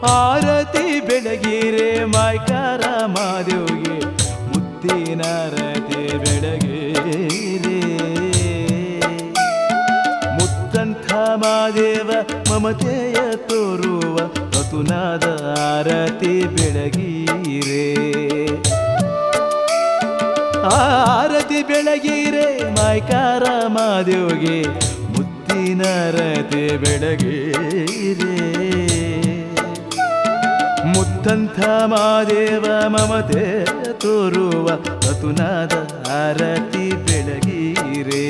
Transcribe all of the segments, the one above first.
ಆರತಿ ಬೆಳಗಿರೆ ಮಾಯ್ಕಾರ ಮಾದೇವ್ಗೆ ಮುತ್ತಿನ ರತಿ ಬೆಳಗಿರೆ ಮುತ್ತಂಥ ಮಾದೇವ ಮಮತೆಯ ತೋರುವ ಋತುನಾದ ಆರತಿ ಬೆಳಗಿರೆ ಆರತಿ ಬೆಳಗಿರೆ ಮಾಯ್ಕಾರ ಮಾದೇವ್ಗೆ ಮುತ್ತಿನ ರತಿ ಬೆಳಗಿರೆ ಮುತ್ತಂಥ ಮಾದೇವ ಮಮತೆ ತೋರುವ ಋತುನಾದ ಆರತಿ ಬೆಳಗಿರೆ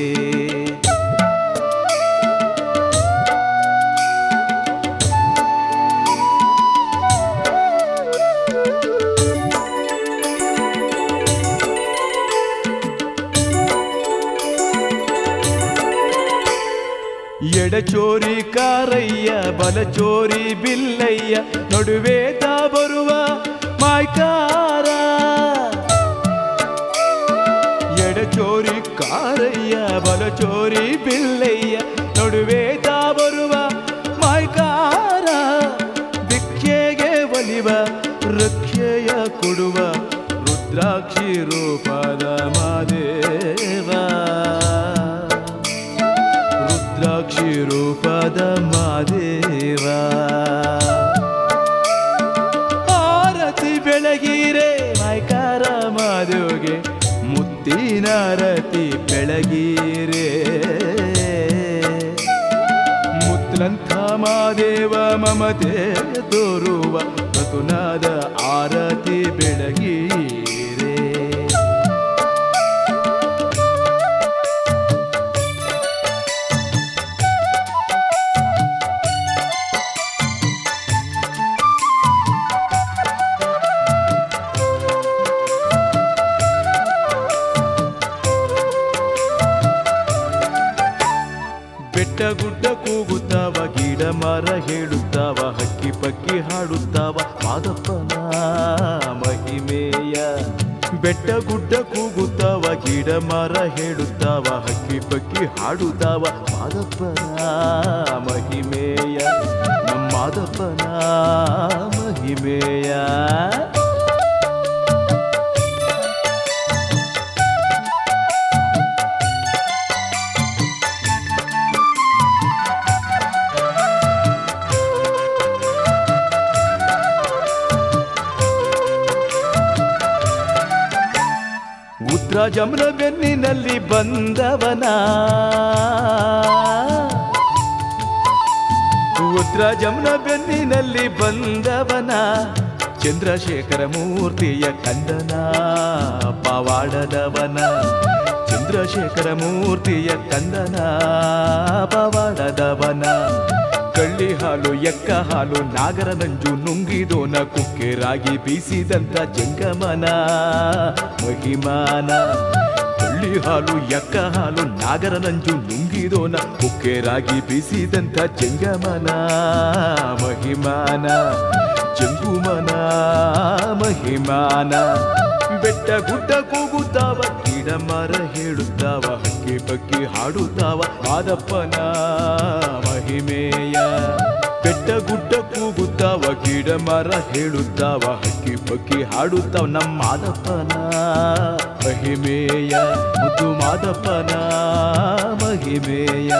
ಎಡಚೋರಿ ಕಾರಯ್ಯ ಬಲಚೋರಿ ಬಿಲ್ಲಯ್ಯ ನಡುವೆ ತಾ ಬರುವ ಮಾಯ್ಕಾರ ಎಡಚೋರಿ ಕಾರಯ್ಯ ಬಲಚೋರಿ ಬಿಲ್ಲಯ್ಯ ನಡುವೆ ತಾ ಬರುವ ಮಾಯ್ಕಾರ ಭಿಕ್ಷೆಗೆ ಒಲಿವ ರಕ್ಷೆಯ ಕೊಡುವ ರುದ್ರಾಕ್ಷಿ ರೂಪದ ಮಾದೇವ ರುದ್ರಾಕ್ಷಿ ರೂಪದ ಮಾದೇವ ಆರತಿ ಬೆಳಗಿರೆ ಮಾಯ್ಕಾರ ಮಾದೇವ್ಗೆ ಮುತ್ತಿನ ರತಿ ಬೆಳಗಿರೆ ಮುತ್ತಲಂಥ ಮಾದೇವ ಮಮತೆ ತೋರುವ ಋತುನಾದ ಆರತಿ ಬೆಳಗಿರೆ ಬೆಟ್ಟ ಗುಡ್ಡ ಕೂಗುತ್ತಾವ ಗಿಡ ಮರ ಹೇಳುತ್ತಾವ ಹಕ್ಕಿ ಪಕ್ಕಿ ಹಾಡುತ್ತಾವ ಮಾದಪ್ಪನ ಮಹಿಮೆಯ ಬೆಟ್ಟ ಗುಡ್ಡ ಕೂಗುತ್ತಾವ ಗಿಡ ಮರ ಹೇಳುತ್ತಾವ ಹಕ್ಕಿ ಪಕ್ಕಿ ಹಾಡುತ್ತಾವ ಮಾದಪ್ಪನ ಮಹಿಮೆಯ ನಮ್ಮ ಮಾದಪ್ಪನ ಮಹಿಮೆಯ ಉತ್ತರ ಜಮ್ರ ಬೆನ್ನಿನಲ್ಲಿ ಬಂದವನ ಉತ್ತರ ಜಮ್ನ ಬೆನ್ನಿನಲ್ಲಿ ಬಂದವನ ಚಂದ್ರಶೇಖರ ಮೂರ್ತಿಯ ಕಂದನ ಪವಾಡದವನ ಚಂದ್ರಶೇಖರ ಮೂರ್ತಿಯ ಕಂದನ ಪವಾಡದವನ ಕಳ್ಳಿ ಹಾಲು ಎಕ್ಕ ಹಾಲು ನಾಗರ ನಂಜು ನುಂಗಿದೋನ ಕುಕ್ಕೆರಾಗಿ ಬೀಸಿದಂತ ಜಂಗಮನ ಮಹಿಮಾನ ಕಳ್ಳಿ ಹಾಲು ಎಕ್ಕ ಹಾಲು ನಾಗರ ನಂಜು ನುಂಗಿದೋನ ಕುಕ್ಕೆರಾಗಿ ಬೀಸಿದಂತ ಜಂಗಮನ ಮಹಿಮಾನ ಜಂಗುಮನ ಮಹಿಮಾನ ಬೆಟ್ಟ ಗುಡ್ಡ ಕೂಗುತ್ತಾವ ಗಿಡ ಮರ ಹೇಳುತ್ತಾವ ಹಕ್ಕಿ ಪಕ್ಕಿ ಹಾಡುತ್ತಾವ ಮಾದಪ್ಪನ ಮಹಿಮೆಯ ಬೆಟ್ಟ ಗುಡ್ಡ ಕೂಗುತ್ತಾವ ಗಿಡ ಮರ ಹೇಳುತ್ತಾವ ಹಕ್ಕಿ ಪಕ್ಕಿ ಹಾಡುತ್ತಾವ ನಮ್ಮ ಮಾದಪ್ಪನ ಮಹಿಮೆಯ ಮುದ್ದು ಮಾದಪ್ಪನ ಮಹಿಮೆಯ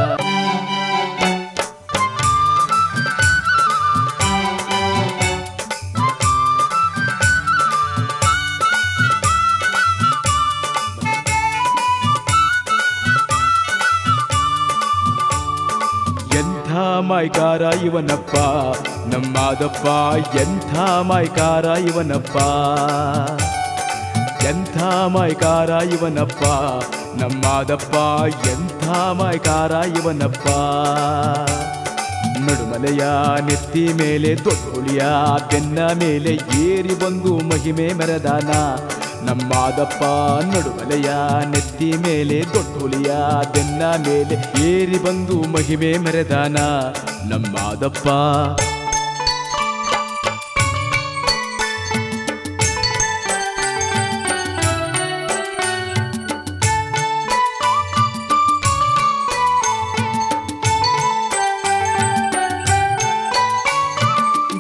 ಎಂಥ ಮಾಯ್ಕಾರ ಇವನಪ್ಪ ನಮ್ಮಾದಪ್ಪ ಎಂಥ ಮಾಯ್ಕಾರ ಇವನಪ್ಪ ಎಂಥ ಮಾಯ್ಕಾರ ಇವನಪ್ಪ ನಮ್ಮಾದಪ್ಪ ಎಂಥ ಮಾಯ್ಕಾರ ಇವನಪ್ಪ ನಡುಮಲೆಯ ನೆತ್ತಿ ಮೇಲೆ ದೊಡ್ಡೊಳಿಯ ಬೆನ್ನ ಮೇಲೆ ಏರಿ ಬಂದು ಮಹಿಮೆ ಮೆರೆದಾನ ನಮ್ಮಾದಪ್ಪ ನಡುಮಲೆಯ ನೆತ್ತಿ ಮೇಲೆ ದೊಡ್ಡೊಳಿಯ ಬೆನ್ನ ಮೇಲೆ ಏರಿ ಬಂದು ಮಹಿಮೆ ಮೆರೆದಾನ ನಮ್ಮಾದಪ್ಪ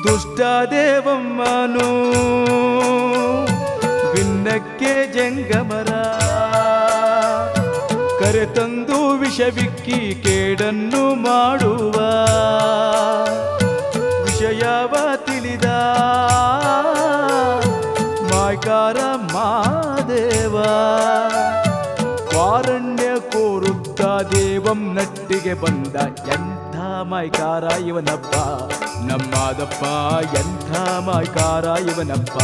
ದುಷ್ಟ ದೇವಮ್ಮನು ಭಿನ್ನಕ್ಕೆ ಜಂಗಮರ ಕರೆತಂದು ವಿಷವಿಕ್ಕಿ ಕೇಡನ್ನು ಮಾಡುವ ವಿಷಯವ ತಿಳಿದ ಮಾಯ್ಕಾರ ಮಾದೇವ ವಾರಣ್ಯ ಕೋರುತ್ತ ದೇವಂ ನಟ್ಟಿಗೆ ಬಂದ ಎಂಥ ಮಾಯ್ಕಾರ ಇವನಪ್ಪ ನಮ್ಮಾದಪ್ಪ ಎಂಥ ಮಾಯ್ಕಾರ ಇವನಪ್ಪ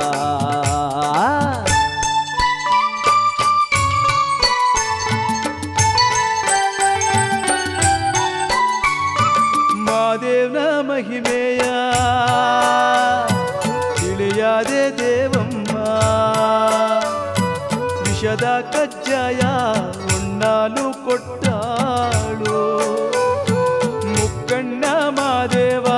ಮಾದೇವ್ನ ಮಹಿಮೆಯ ತಿಳಿಯಾದೆ ದೇವಮ್ಮ ವಿಷದ ಕಜ್ಜಾಯ ಉಣ್ಣಾಲು ಕೊಟ್ಟಾಳು ಮುಕ್ಕಣ್ಣ ಮಾದೇವ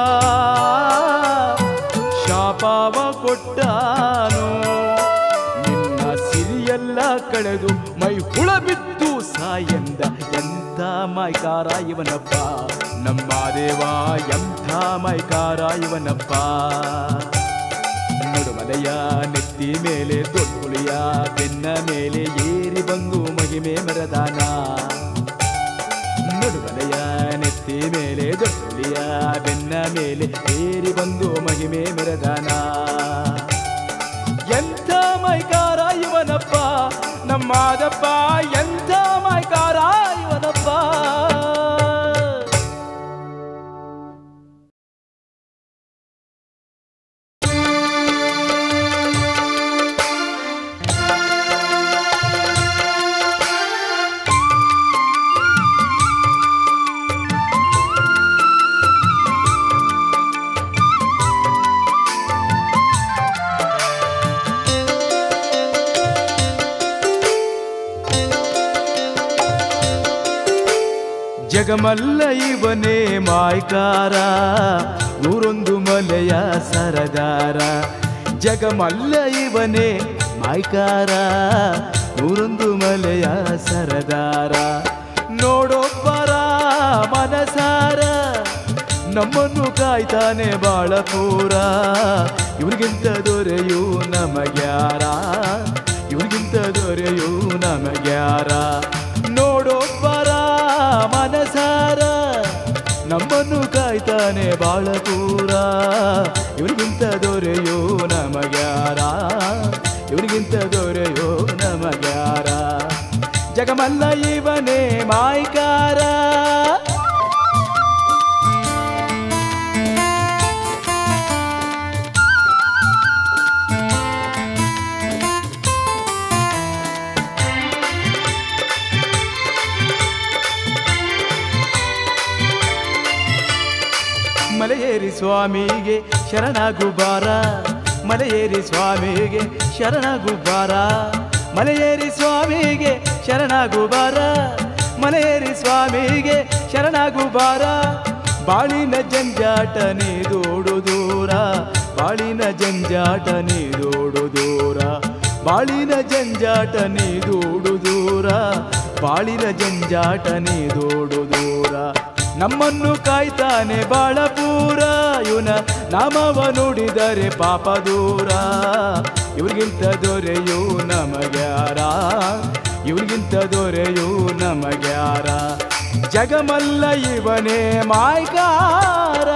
ಶಾಪಾವ ಕೊಟ್ಟಾನು ನಿನ್ನ ಸಿರಿಯೆಲ್ಲ ಕಳೆದು ಮೈ ಹುಳ ಬಿದ್ದು ಸಾಯಂದ ಎಂಥ ಮೈಕಾರ ಇವನಪ್ಪ ನಮ್ಮ ದೇವ ಎಂಥ ಮೈಕಾರ ಇವನಪ್ಪ ನಡುಮಲೆಯ ನೆತ್ತಿ ಮೇಲೆ ದೊಡ್ಡುಳಿಯ ಬೆನ್ನ ಮೇಲೆ ಏರಿ ಬಂದು ಮಹಿಮೆ ಮೆರದಾನ ನಡುಮಲೆಯ ನೆತ್ತಿ ಮೇಲೆ ದೊಡ್ಡುಳಿಯ ಬೆನ್ನ ಮೇಲೆ ಏರಿ ಬಂದು ಮಹಿಮೆ ಮೆರದಾನ ಎಂಥ ಮೈಕಾರ ಇವನಪ್ಪ ನಮ್ಮಾದಪ್ಪ ಎಂಥ ಮೈಕಾರ ಇವನಪ್ಪ ಜಗಮಲ್ಲ ಇವನೇ ಮಾಯ್ಕಾರ ನೂರೊಂದು ಮಲೆಯ ಸರದಾರ ಜಗಮಲ್ಲ ಇವನೇ ಮಾಯ್ಕಾರ ನೂರೊಂದು ಮಲೆಯ ಸರದಾರ ನೋಡೊಬ್ಬರ ಮನಸಾರ ನಮ್ಮನ್ನು ಕಾಯ್ತಾನೆ ಬಾಳ ಪೂರ ಇವ್ರಿಗಿಂತ ದೊರೆಯು ನಮಗ್ಯಾರ ಇವ್ರಿಗಿಂತ ದೊರೆಯು ನಮಗ್ಯಾರ ನೋಡೊಬ್ಬರ ಮನಸಾರ ನಮ್ಮನ್ನು ಕಾಯ್ತಾನೆ ಬಾಳ ಪೂರ ಇವ್ರಿಗಿಂತ ದೊರೆಯೋ ನಮಗ್ಯಾರ ಇವ್ರಿಗಿಂತ ದೊರೆಯೋ ನಮಗ್ಯಾರ ಜಗಮಲ್ಲ ಇವನೇ ಮಾಯ್ಕಾರ ಮಲೆಯೇರಿ ಸ್ವಾಮಿಗೆ ಶರಣಾಗು ಬಾರ ಮಲೆಯೇರಿ ಸ್ವಾಮಿಗೆ ಶರಣಾಗು ಬಾರ ಮಲೆಯೇರಿ ಸ್ವಾಮಿಗೆ ಶರಣಾಗು ಬಾರ ಮಲೆಯೇರಿ ಸ್ವಾಮಿಗೆ ಶರಣಾಗು ಬಾರ ಬಾಳಿನ ಜಂಜಾಟ ನೀದೋಡು ದೂರ ಬಾಳಿನ ಜಂಜಾಟ ನೀದೋಡು ದೂರ ಬಾಳಿನ ಜಂಜಾಟ ನೀದೋಡು ದೂರ ಬಾಳಿನ ಜಂಜಾಟ ನೀದೋಡು ದೂರ ನಮ್ಮನ್ನು ಕಾಯ್ತಾನೆ ಬಾಳ ಪೂರ ಇವನ ನಾಮವ ನುಡಿದರೆ ಪಾಪ ದೂರ ಇವ್ರಿಗಿಂತ ದೊರೆಯು ನಮಗ್ಯಾರ ಇವ್ರಿಗಿಂತ ದೊರೆಯು ನಮಗ್ಯಾರ ಜಗಮಲ್ಲ ಇವನೇ ಮಾಯ್ಕಾರ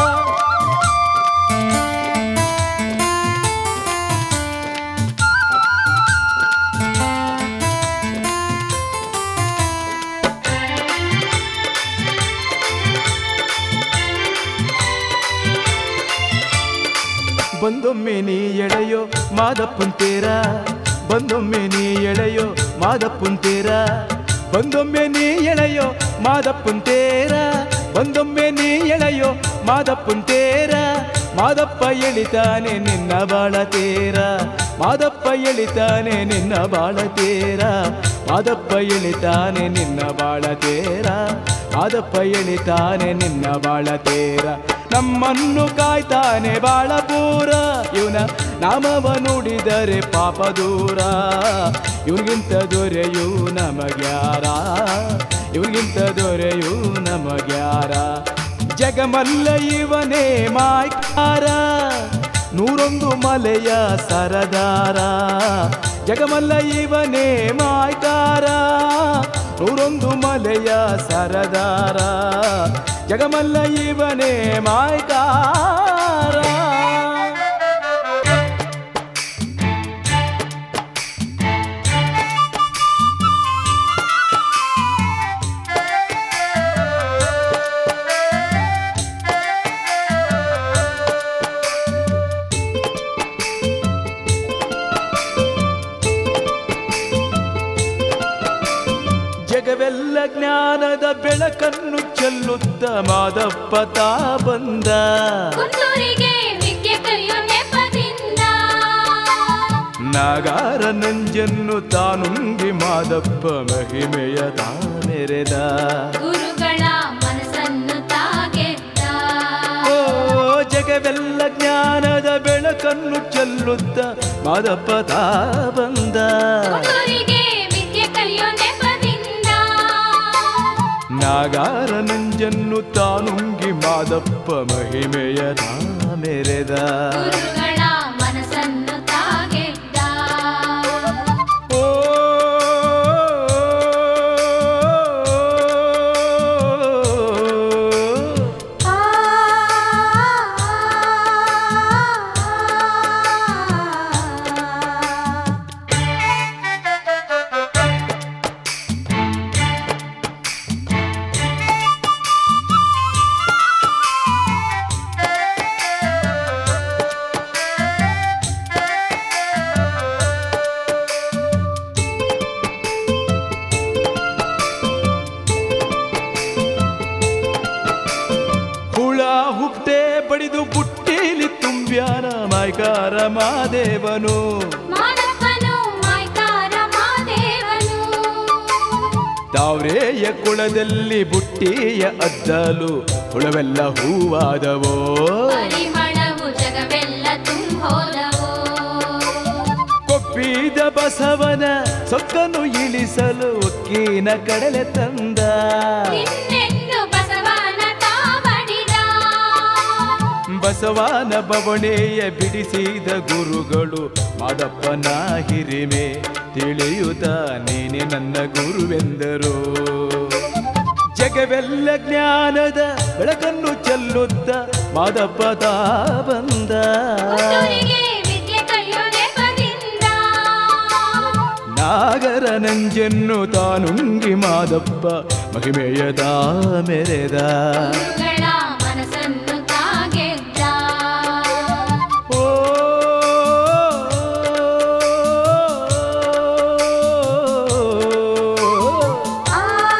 ಬಂದೊಮ್ಮೆ ನೀ ಎಳೆಯೋ ಮಾದಪ್ಪುಂತೇರ ಬಂದೊಮ್ಮೆ ನೀ ಎಳೆಯೋ ಮಾದಪ್ಪುಂತೇರ ಬಂದೊಮ್ಮೆ ನೀ ಎಳೆಯೋ ಮಾದಪ್ಪುಂತೇರ ಬಂದೊಮ್ಮೆ ನೀ ಎಳೆಯೋ ಮಾದಪ್ಪುಂತೇರ ಮಾದಪ್ಪ ಎಳಿತಾನೆ ನಿನ್ನ ಬಾಳತೇರ ಮಾದಪ್ಪ ಎಳಿತಾನೆ ನಿನ್ನ ಬಾಳತೇರ ಮಾದಪ್ಪ ಎಳಿತಾನೆ ನಿನ್ನ ಬಾಳತೇರ ಮಾದಪ್ಪ ಎಳಿತಾನೆ ನಿನ್ನ ಬಾಳತೇರ ನಮ್ಮನ್ನು ಕಾಯ್ತಾನೆ ಬಾಳ ಪೂರ ಇವನ ನಾಮವ ನುಡಿದರೆ ಪಾಪ ದೂರ ಇವ್ರಿಗಿಂತ ದೊರೆಯು ನಮಗ್ಯಾರ ಇವ್ರಿಗಿಂತ ದೊರೆಯು ನಮಗ್ಯಾರ ಜಗಮಲ್ಲ ಇವನೇ ಮಾಯ್ಕಾರ ನೂರೊಂದು ಮಲೆಯ ಸರದಾರ ಜಗಮಲ್ಲ ಇವನೇ ಮಾಯ್ಕಾರ ನೂರೊಂದು ಮಲೆಯ ಸರದಾರ ಜಗಮಲ್ಲ ಇವನೇ ಮಾಯ್ಕಾರ ಜಗವೆಲ್ಲ ಜ್ಞಾನದ ಬೆಳಕನ್ನು ಚೆಲ್ಲುತ್ತ ಮಾದಪ್ಪ ತಾ ಬಂದ ಕುಂದೂರಿಗೆ ವಿದ್ಯೆ ಕಲಿಯೋ ನೆಪದಿಂದ ನಾಗಾರ ನಂಜನ್ನು ತಾನುಂಗಿ ಮಾದಪ್ಪ ಮಹಿಮೆಯ ತಾ ಮೆರೆದ ಗುರುಗಳ ಮನಸ್ಸನ್ನು ತಾಗೆದ್ದ ಓ ಜಗವೆಲ್ಲ ಜ್ಞಾನದ ಬೆಳಕನ್ನು ಚೆಲ್ಲುತ್ತ ಮಾದಪ್ಪ ತಾ ಬಂದ ಕುಂದೂರಿಗೆ ವಿದ್ಯೆ ಕಲಿಯೋ ನೆಪದಿಂದ ನಾಗಾರ ನಂಜನ್ನು ತಾನುಂಗಿ ಮಾದಪ್ಪ ಮಹಿಮೆಯ ತಾ ಮೆರೆದ ಗುರುಗಳ ಮನಸ್ಸನ್ನು ತಾಗೆದ್ದ ಓ ಆ ಹುಳ ಹುಟ್ಟೆ ಬಡಿದು ಬುಟ್ಟೇಲಿ ತುಂಬ್ಯಾನ ಮಾಯ್ಕಾರ ಮಾದೇವನು ಮಾನಪ್ಪನು ಮಾಯ್ಕಾರ ಮಾದೇವನು ತಾವ್ರೇಯ ಕುಳದಲ್ಲಿ ಬುಟ್ಟಿಯ ಅದ್ದಲು ಹುಳವೆಲ್ಲ ಹೂವಾದವೋ ಪರಿಮಳವು ಜಗವೆಲ್ಲ ತುಂಬೋದವೋ ಕೊಪ್ಪಿದ ಬಸವನ ಸೊಕ್ಕನ್ನು ಇಳಿಸಲು ಒಕ್ಕಿನ ಕಡಲೆ ತಂದ ನಿನ್ನೆಂದು ಬಸವನ ತಾವಡಿದ ಬಸವನ ಬವಣೆಯ ಬಿಡಿಸಿದ ಗುರುಗಳು ಮಾದಪ್ಪನ ಹಿರಿಮೆ ತಿಳಿಯುತ್ತ ನೀನೆ ನನ್ನ ಗುರುವೆಂದರು ಜಗವೆಲ್ಲ ಜ್ಞಾನದ ಬೆಳಕನ್ನು ಚೆಲ್ಲುತ್ತ ಮಾದಪ್ಪ ತಾ ಬಂದ ಕುಂದೂರಿಗೆ ವಿದ್ಯೆ ಕಲಿಯೋ ನೆಪದಿಂದ ನಾಗರ ನಂಜನ್ನು ತಾನುಂಗಿ ಮಾದಪ್ಪ ಮಹಿಮೆಯ ತಾ ಮೆರೆದ ಗುರುಗಳ ಮನಸ್ಸನ್ನು ತಾಗೆದ್ದ ಓ ಆ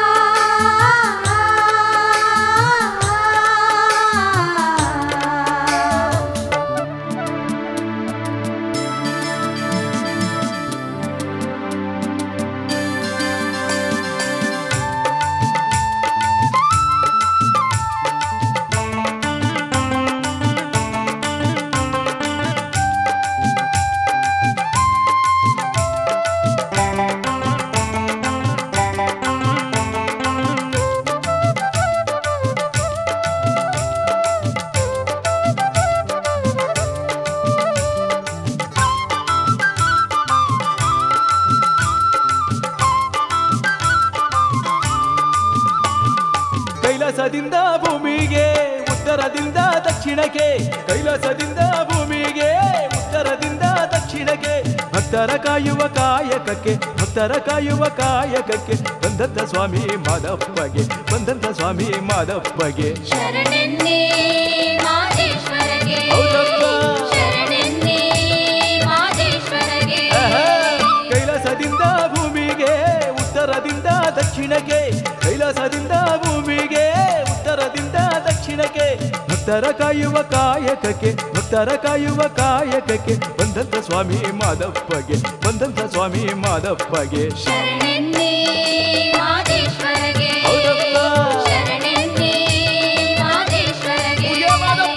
ಕೈಲಾಸದಿಂದ ಭೂಮಿಗೆ ಉತ್ತರದಿಂದ ದಕ್ಷಿಣಕ್ಕೆ ಕೈಲಾಸದಿಂದ ಭೂಮಿಗೆ ಉತ್ತರದಿಂದ ದಕ್ಷಿಣಕ್ಕೆ ಭಕ್ತರ ಕಾಯುವ ಕಾಯಕಕ್ಕೆ ಭಕ್ತರ ಕಾಯುವ ಕಾಯಕಕ್ಕೆ ಬಂದಂತ ಸ್ವಾಮಿ ಮಾದಪ್ಪಗೆ ಬಂದಂತ ಸ್ವಾಮಿ ಮಾದಪ್ಪಗೆ ಶರಣೆನ್ನೇ ಮಾದೇಶ್ವರಗೆ ಹೌದಪ್ಪ. ಶರಣೆನ್ನೇ ಮಾದೇಶ್ವರಗೆ ಆಹಾ, ಕೈಲಾಸದಿಂದ ಭೂಮಿಗೆ ಉತ್ತರದಿಂದ ದಕ್ಷಿಣಕ್ಕೆ ಕೈಲಾಸದಿಂದ ಭೂಮಿಗೆ ಉತ್ತರದಿಂದ ದಕ್ಷಿಣಕ್ಕೆ ಭಕ್ತರ ಕಾಯುವ ಕಾಯಕಕ್ಕೆ ಭಕ್ತರ ಕಾಯುವ ಕಾಯಕಕ್ಕೆ ಬಂದಂತ ಸ್ವಾಮಿ ಮಾದಪ್ಪಗೆ ಬಂದಂತ ಸ್ವಾಮಿ ಮಾದಪ್ಪಗೆ ಶರಣೆನ್ನೇ ಮಾದೇಶ್ವರಗೆ ಹೌದಪ್ಪ. ಶರಣೆನ್ನೇ ಮಾದೇಶ್ವರಗೆ ಮುಗಿಯ ಮಾದಪ್ಪ.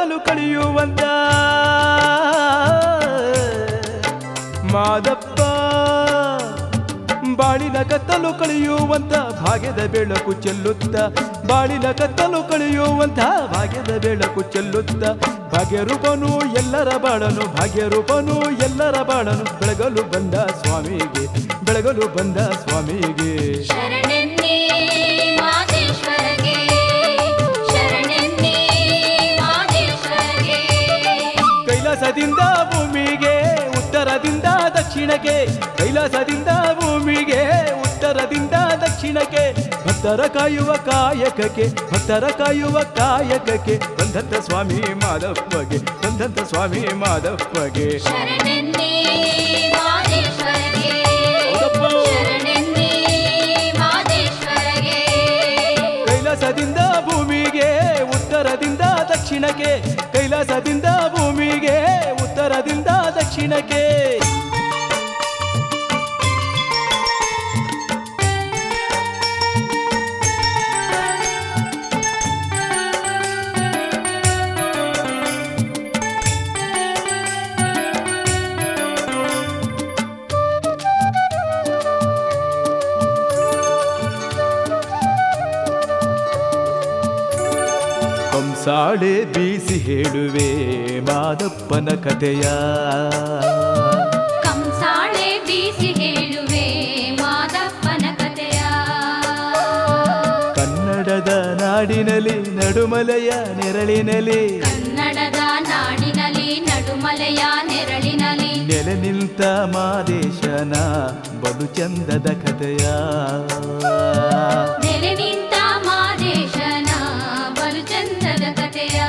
ಕತ್ತಲು ಕಳೆಯುವಂತ ಮಾದಪ್ಪ ಬಾಳಿನ ಕತ್ತಲು ಕಳೆಯುವಂತ ಭಾಗ್ಯದ ಬೆಳಕು ಚೆಲ್ಲುತ್ತ ಬಾಳಿನ ಕತ್ತಲು ಕಳೆಯುವಂತ ಭಾಗ್ಯದ ಬೆಳಕು ಚೆಲ್ಲುತ್ತ ಭಾಗ್ಯರೂಪನು ಎಲ್ಲರ ಬಾಳನು ಭಾಗ್ಯರೂಪನು ಎಲ್ಲರ ಬಾಳನು ಬೆಳಗಲು ಬಂದ ಸ್ವಾಮಿಗೆ ಬೆಳಗಲು ಬಂದ ಸ್ವಾಮಿಗೆ ಶರಣೆನ್ನಿ ಮಾದೇಶ್ವರಗೆ ಶರಣೆನ್ನಿ ಮಾದೇಶ್ವರಗೆ ಕೈಲಾಸದಿಂದ ಭೂಮಿಗೆ ಉತ್ತರದಿಂದ ದಕ್ಷಿಣಕ್ಕೆ ಕೈಲಾಸದಿಂದ ಭೂಮಿಗೆ ಉತ್ತರದಿಂದ ದಕ್ಷಿಣಕ್ಕೆ ಭಕ್ತರ ಕಾಯುವ ಕಾಯಕಕ್ಕೆ ಭಕ್ತರ ಕಾಯುವ ಕಾಯಕಕ್ಕೆ ಬಂದಂತ ಸ್ವಾಮಿ ಮಾದಪ್ಪಗೆ ಬಂದಂತ ಸ್ವಾಮಿ ಮಾದಪ್ಪಗೆ ಶರಣೆನ್ನಿ ಮಾದೇಶ್ವರಗೆ ಹೌದಪ್ಪ. ಶರಣೆನ್ನಿ ಮಾದೇಶ್ವರಗೆ ಕೈಲಾಸದಿಂದ ಭೂಮಿಗೆ ಉತ್ತರದಿಂದ ದಕ್ಷಿಣಕ್ಕೆ ಕೈಲಾಸದಿಂದ ಭೂಮಿಗೆ ಉತ್ತರದಿಂದ ದಕ್ಷಿಣಕ್ಕೆ ಕಂಸಾಳೆ ಬೀಸಿ ಹೇಳುವೆ ಮಾದಪ್ಪನ ಕಥೆಯ ಕಂಸಾಳೆ ಬೀಸಿ ಹೇಳುವೆ ಮಾದಪ್ಪನ ಕಥೆಯ ಕನ್ನಡದ ನಾಡಿನಲ್ಲಿ ನಡುಮಲೆಯ ನೆರಳಿನಲ್ಲಿ ಕನ್ನಡದ ನಾಡಿನಲ್ಲಿ ನಡುಮಲೆಯ ನೆರಳಿನಲ್ಲಿ ನೆಲೆ ನಿಂತ ಮಾದೇಶನ ಬಲು ಚಂದದ ಕಥೆಯ ನೆಲೆ ನಿಂತ ಮಾದೇಶನ ಬಲು ಚಂದದ ಕಥೆಯ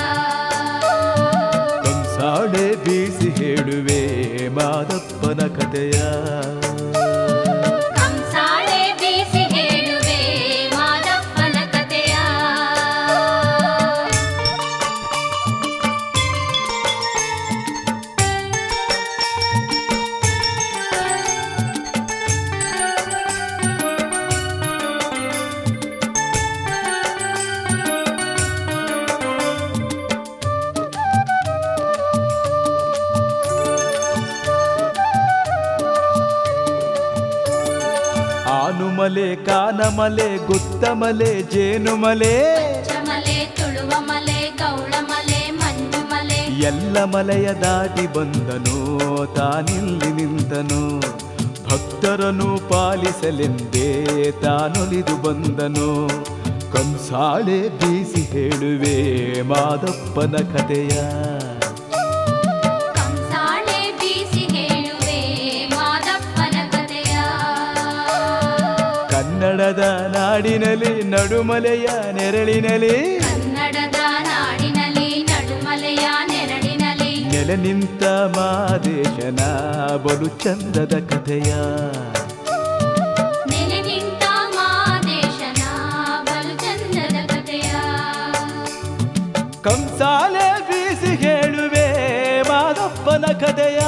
ಕಂಸಾಳೆ ಬೀಸಿ ಹೇಳುವೆ ಮಾದಪ್ಪನ ಕಥೆಯ ಕಂಸಾಳೆ ಬೀಸಿ ಹೇಳುವೆ ಮಾದಪ್ಪನ ಕಥೆಯ ಆನುಮಲೆ ಕಾನಮಲೆ ಗುತ್ತಮಲೆ ಜೇನುಮಲೆ ಚಮಲೆ ತುಳುವ ಮಲೆ ಗೌಳ ಮಲೆ ಮಂಜು ಮಲೆ ಎಲ್ಲ ಮಲೆಯ ದಾಟಿ ಬಂದನು ತಾನಿಲ್ಲಿ ನಿಂತನು ಭಕ್ತರನ್ನು ಪಾಲಿಸಲೆಂದೇ ತಾನೊಲಿದು ಬಂದನು ಕಂಸಾಳೆ ಬೀಸಿ ಹೇಳುವೆ ಮಾದಪ್ಪನ ಕಥೆಯ ಕಂಸಾಳೆ ಬೀಸಿ ಹೇಳುವೆ ಮಾದಪ್ಪನ ಕಥೆಯ ಕನ್ನಡದ ನಾಡಿನಲ್ಲಿ ನಡುಮಲೆಯ ನೆರಳಿನಲ್ಲಿ ಕನ್ನಡದ ನಾಡಿನಲ್ಲಿ ನಡುಮಲೆಯ ನೆರಳಿನಲ್ಲಿ ನೆಲೆ ನಿಂತ ಮಾದೇಶನ ಬಲು ಚಂದದ ಕಥೆಯ ನೆಲೆ ನಿಂತ ಮಾದೇಶನ ಬಲು ಚಂದದ ಕಥೆಯ ಕಂಸಾಲೆ ಬೀಸಿ ಹೇಳುವೆ ಮಾದಪ್ಪನ ಕಥೆಯ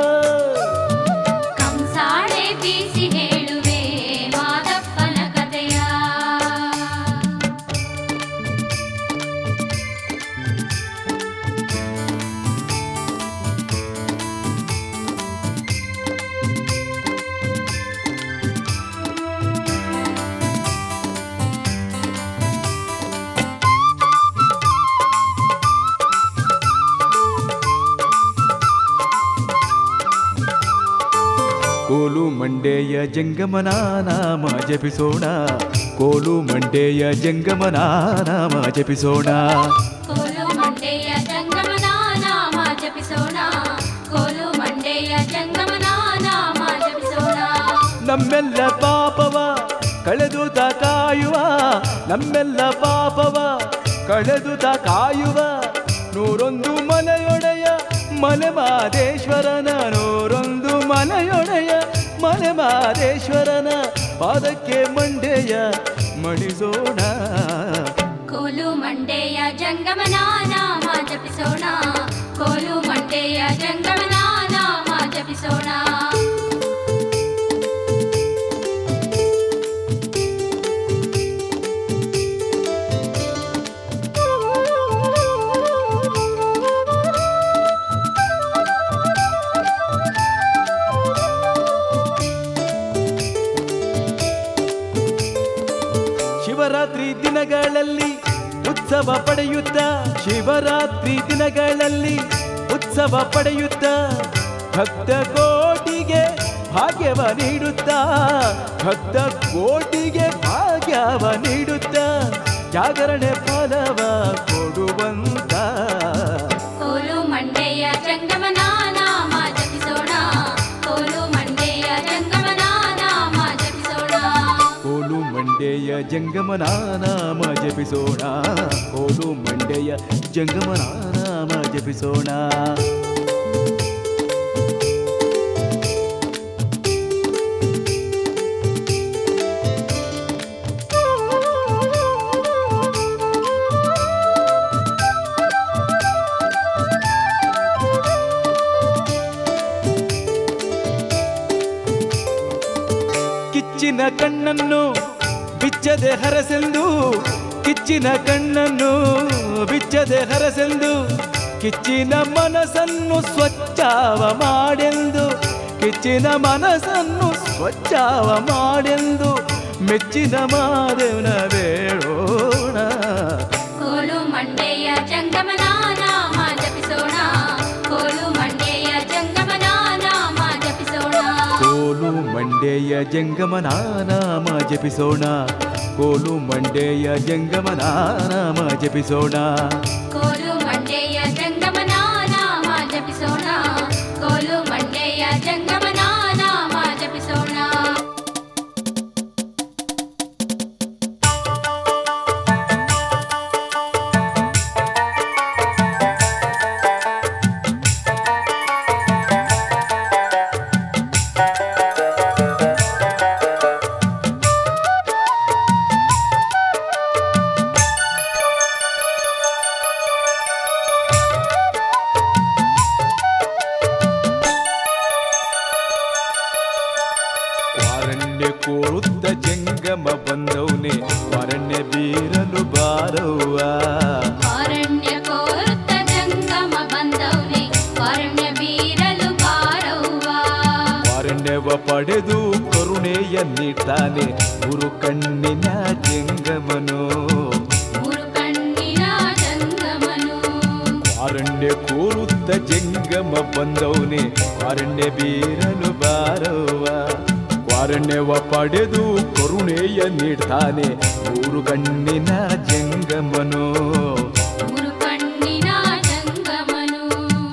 ಕಂಸಾಳೆ ಬೀಸಿ ಹೇಳುವೆ ಮಾದಪ್ಪನ ಕಥೆಯ ಕೋಲು ಮಂಡೆಯ ಜಂಗಮನ ನಾಮ ಜಪಿಸೋಣ ಕೋಲು ಮಂಡೆಯ ಜಂಗಮನ ನಾಮ ಜಪಿಸೋಣ ಕೋಲು ಮಂಡೆಯ ಜಂಗಮನ ನಾಮ ಜಪಿಸೋಣ ಕೋಲು ಮಂಡೆಯ ಜಂಗಮನ ನಾಮ ಜಪಿಸೋಣ ನಮ್ಮೆಲ್ಲ ಪಾಪವ ಕಳೆದು ತ ಕಾಯುವ ನಮ್ಮೆಲ್ಲ ಪಾಪವ ಕಳೆದು ತ ಕಾಯುವ ನೂರೊಂದು ಮನೆಯೊಡೆಯ ಮನೆ ಮಾದೇಶ್ವರನ ನೂರೊಂದು ಮನೆಯೊಡೆಯ ಮನೆ ಮಾದೇಶ್ವರನ ಪಾದಕ್ಕೆ ಮಂಡೆಯ ಮಣಿಸೋಣ ಕೋಲು ಮಂಡೆಯ ಜಂಗಮನ ನಾಮ ಜಪಿಸೋಣ ಕೋಲು ಮಂಡೆಯ ಜಂಗಮನ ನಾಮ ಜಪಿಸೋಣ ಉತ್ಸವ ಪಡೆಯುತ್ತ ಶಿವರಾತ್ರಿ ದಿನಗಳಲ್ಲಿ ಉತ್ಸವ ಪಡೆಯುತ್ತ ಭಕ್ತ ಕೋಟಿಗೆ ಭಾಗ್ಯವ ನೀಡುತ್ತ ಭಕ್ತ ಕೋಟಿಗೆ ಭಾಗ್ಯವ ನೀಡುತ್ತ ಜಾಗರಣೆ ಫಲವ ಕೊಡುವಂತ ಕೋಲು ಮಂಡೆಯ ಜಂಗಮನ ನಾಮ ಜಪಿಸೋಣ ಕೋಲು ಮಂಡೆಯ ಜಂಗಮನ ನಾಮ ಜಪಿಸೋಣ ಕೋಲು ಮಂಡೆಯ ಜಂಗಮನ ನಾಮ ಜಪಿಸೋಣ ಕೋಲು ಮಂಡೆಯ ಜಂಗಮನ ನಾಮ ಜಪಿಸೋಣ ಕಿಚ್ಚಿನ ಕಣ್ಣನ್ನು ಬಿಚ್ಚದೆ ಹರಸೆಂದು ಕಿಚ್ಚಿನ ಕಣ್ಣನ್ನು ಬಿಚ್ಚದೆ ಹರಸೆಂದು ಕಿಚ್ಚಿನ ಮನಸ್ಸನ್ನು ಸ್ವಚ್ಛವ ಮಾಡೆಂದು ಕಿಚ್ಚಿನ ಮನಸ್ಸನ್ನು ಸ್ವಚ್ಛವ ಮಾಡೆಂದು ಮೆಚ್ಚಿನ ಮಾದೇವನ ಬೇಡೋಣ ಕೋಲು ಮಂಡೆಯ ಜಂಗಮನ ನಾಮ ಜಪಿಸೋಣ ಕೋಲು ಮಂಡೆಯ ಜಂಗಮನ ನಾಮ ಜಪಿಸೋಣ ಕೋಲು ಮಂಡೆಯ ಜಂಗಮನ ನಾಮ ಜಪಿಸೋಣ ಕೋಲು ಮಂಡೆಯ ಜಂಗಮನ ನಾಮ ಜಪಿಸೋಣ ಕೋಲು ಮಂಡೆಯ ಜಂಗಮನ ನಾಮ ಜಪಿಸೋಣ ಕೋಲು ಮಂಡೆಯ ಜಂಗಮನ ನಾಮ ಜಪಿಸೋಣ ವಾರಣ್ಯ ಕೋರುತ್ತ ಜಂಗಮ ಬಂದವನೇ ವಾರಣ್ಯ ಬೀರಲು ಬಾರವ್ವ ಅರಣ್ಯ ಕೋರುತ್ತ ಜಂಗಮ ಬಂದವನೇ ಅರಣ್ಯ ಬೀರಲು ಬಾರವ್ವ ವಾರಣ್ಯವ ಪಡೆದು ಕರುಣೆಯ ನೀಡ್ತಾನೆ ಗುರು ಕಣ್ಣಿನ ಜಂಗಮನು ಮೂರು ಕಣ್ಣಿನ ಜಂಗಮನು ವಾರಣ್ಯ ಕೋರುತ್ತ ಜಂಗಮ ಬಂದವನೇ ವಾರಣ್ಯ ಬೀರಲು ಬಾರವ್ವ ವಾರಣ್ಯವ ಪಡೆದು ಕರುಣೆಯ ನೀಡ್ತಾನೆ ಗುರು ಕಣ್ಣಿನ ಜಂಗಮನು ಮೂರು ಕಣ್ಣಿನ ಜಂಗಮನು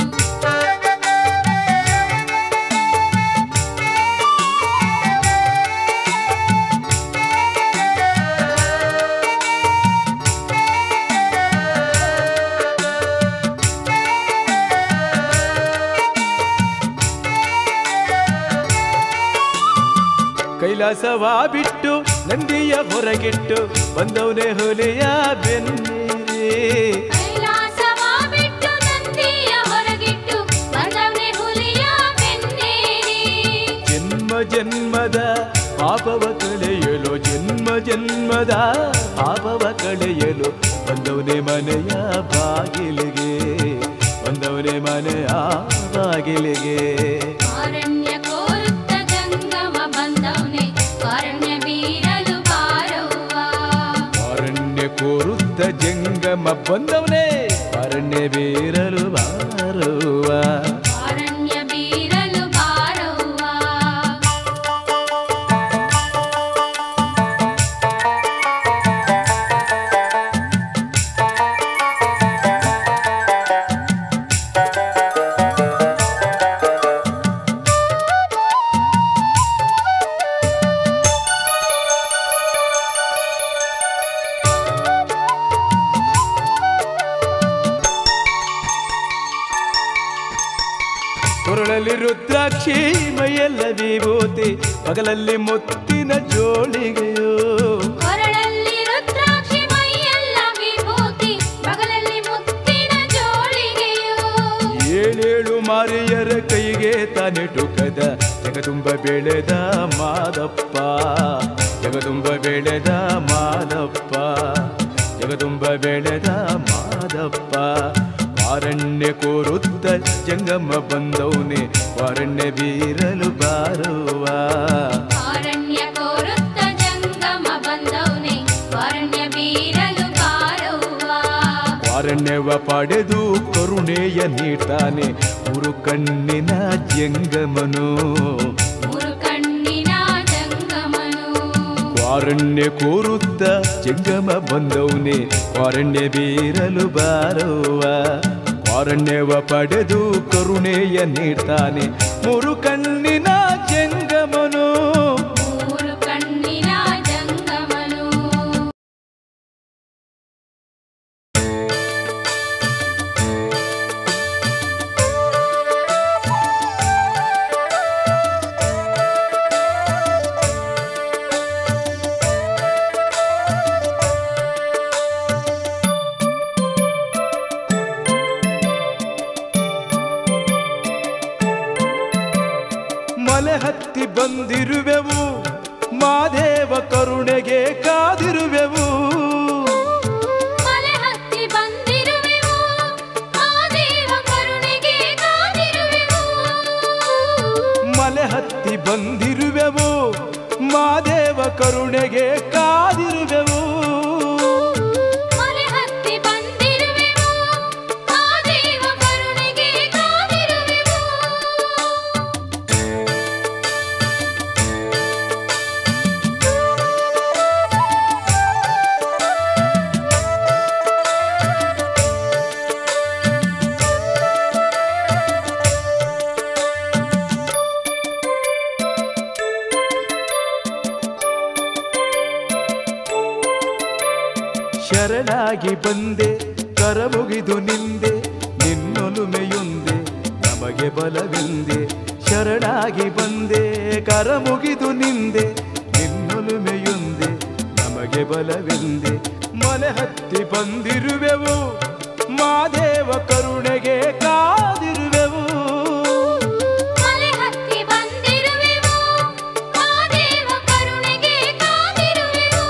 ಕೈಲಾಸವ ಬಿಟ್ಟು ನಂದಿಯ ಹೊರಗಿಟ್ಟು ಬಂದವನೇ ಹುಲಿಯ ಬೆನ್ನೇರಿ ಕೈಲಾಸವ ಬಿಟ್ಟು ನಂದಿಯ ಹೊರಗಿಟ್ಟು ಬಂದವನೇ ಹುಲಿಯ ಬೆನ್ನೇರಿ ಜನ್ಮ ಜನ್ಮದ ಪಾಪವ ಕಳೆಯಲು ಜನ್ಮ ಜನ್ಮದ ಪಾಪವ ಕಳೆಯಲು ಬಂದವನೇ ಮನೆಯ ಬಾಗಿಲಿಗೆ ಬಂದವನೇ ಮನೆಯ ಬಾಗಿಲಿಗೆ ಅರಣ್ಯ ಕೋರುತ್ತ ಜಂಗಮ ಬಂದವನೇ ಅರಣ್ಯ ಬೀರಲು ಬಾರವ್ವ ಅರಣ್ಯ ಕೋರುತ್ತ ಜಂಗಮ ಬಂದವನೇ ಅರಣ್ಯ ಬೀರಲು ಬಾರುವ ಅರಣ್ಯ ಬೀರಲು ಬಾರವ್ವ ಕೊರಳಲ್ಲಿ ರುದ್ರಾಕ್ಷಿ ಮೈಯೆಲ್ಲ ವಿಭೂತಿ ಪಗಲಲ್ಲಿ ಮುತ್ತಿನ ಜೋಳಿಗೆಯೋ ಕೊರಳಲ್ಲಿ ರುದ್ರಾಕ್ಷಿ ಮೈಯೆಲ್ಲ ವಿಭೂತಿ ಬಗಲಲ್ಲಿ ಮುತ್ತಿನ ಜೋಳಿಗೆಯು ಏಳೇಳು ಮಾರಿಯರ ಕೈಗೆ ತಾನೆ ಟುಕದ ಜಗದುಂಬ ಬೆಳೆದ ಮಾದಪ್ಪ ಜಗದುಂಬ ಬೆಳೆದ ಮಾದಪ್ಪ ಜಗದುಂಬ ಬೆಳೆದ ಮಾದಪ್ಪ ವಾರಣ್ಯ ಕೋರುತ್ತ ಜಂಗಮ ಬಂದವನೇ ವಾರಣ್ಯ ಬೀರಲು ಬಾರುವ ಅರಣ್ಯ ಕೋರುತ್ತ ಜಂಗಮ ಬಂದವನೇ ಅರಣ್ಯ ಬೀರಲು ಬಾರವ್ವ ಕಾರಣ್ಯವ ಪಡೆದು ಕರುಣೆಯ ನೀಡ್ತಾನೆ ಉರು ಕಣ್ಣಿನ ಜಂಗಮನು ಮೂರು ಕಣ್ಣಿನ ಜಂಗಮನು ಕ್ವಾರಣ್ಯ ಕೋರುತ್ತ ಜಂಗಮ ಬಂದವನೇ ಕ್ವಾರಣ್ಯ ಬೀರಲು ಬಾರವ್ವ ಕ್ವಾರಣ್ಯವ ಪಡೆದು ಕರುಣೆಯ ನೀಡ್ತಾನೆ ಮೂರು ಕಣ್ಣಿನ ಜಂಗಮನು ಮೂರು ಕಣ್ಣಿನ ಜಂಗಮನು ಮಲೆ ಹತ್ತಿ ಬಂದಿರುವೆವು ಮಾದೇವ ಕರುಣೆಗೆ ಕಾದಿರುವೆವು ಮಲೆ ಹತ್ತಿ ಬಂದಿರುವೆವು ಮಾದೇವ ಕರುಣೆಗೆ ಕಾದಿರುವೆವು ಮಲೆ ಹತ್ತಿ ಬಂದಿರುವೆವು ಮಾದೇವ ಕರುಣೆಗೆ ಕಾದಿರುವೆವು ಮಲೆ ಹತ್ತಿ ಬಂದಿರುವೆವು ಮಾದೇವ ಕರುಣೆಗೆ ಕಾದಿರುವೆವು ಶರಣಾಗಿ ಬಂದೆ ಕರಮುಗಿದು ನಿಂದೆ ನಿನ್ನೊಲುಮೆಯೊಂದೆ ನಮಗೆ ಬಲವೆಂದೆ ಶರಣಾಗಿ ಬಂದೆ ಕರಮುಗಿದು ನಿಂದೆ ನಿನ್ನೊಲುಮೆಯೊಂದೆ ನಮಗೆ ಬಲವೆಂದೆ ಮಲೆ ಹತ್ತಿ ಬಂದಿರುವೆವು ಮಾದೇವ ಕರುಣೆಗೆ ಕಾದಿರುವೆವು ಮಲೆ ಹತ್ತಿ ಬಂದಿರುವೆವು ಮಾದೇವ ಕರುಣೆಗೆ ಕಾದಿರುವೆವು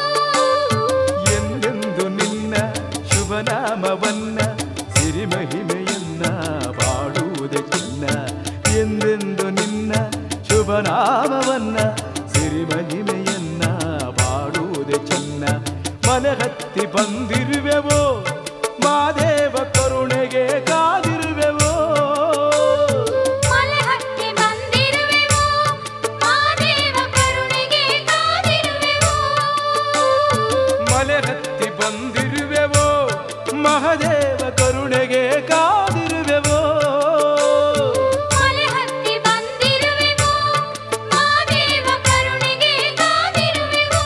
ಎಂದೆಂದು ನಿನ್ನ ಶುಭನಾಮವನ್ನ ಸಿರಿಮಹಿಮೆಯನ್ನ ಬಾಡುವುದೇ ಚಿನ್ನ ಎಂದೆಂದು ನಿನ್ನ ಶುಭನಾಮವನ್ನ ಸಿರಿಮಹಿಮೆಯನ್ನ ಬಾಡುವುದೇ ಚಿನ್ನ ಮನೆ ಹತ್ತಿ ಬಂದಿರುವೆವೋ ಮಾದೇವ ಕರುಣೆಗೆ ಕಾದಿರುವೆವೋ ಮಲೆ ಹತ್ತಿ ಬಂದಿರುವೆವು ಮಾದೇವ ಕರುಣೆಗೆ ಕಾದಿರುವೆವು ಮಲೆ ಹತ್ತಿ ಬಂದಿರುವೆವೋ ಮಹದೇವ ಕರುಣೆಗೆ ಕಾದಿರುವೆವೋ ಮಲೆ ಹತ್ತಿ ಬಂದಿರುವೆವು ಮಾದೇವ ಕರುಣೆಗೆ ಕಾದಿರುವೆವು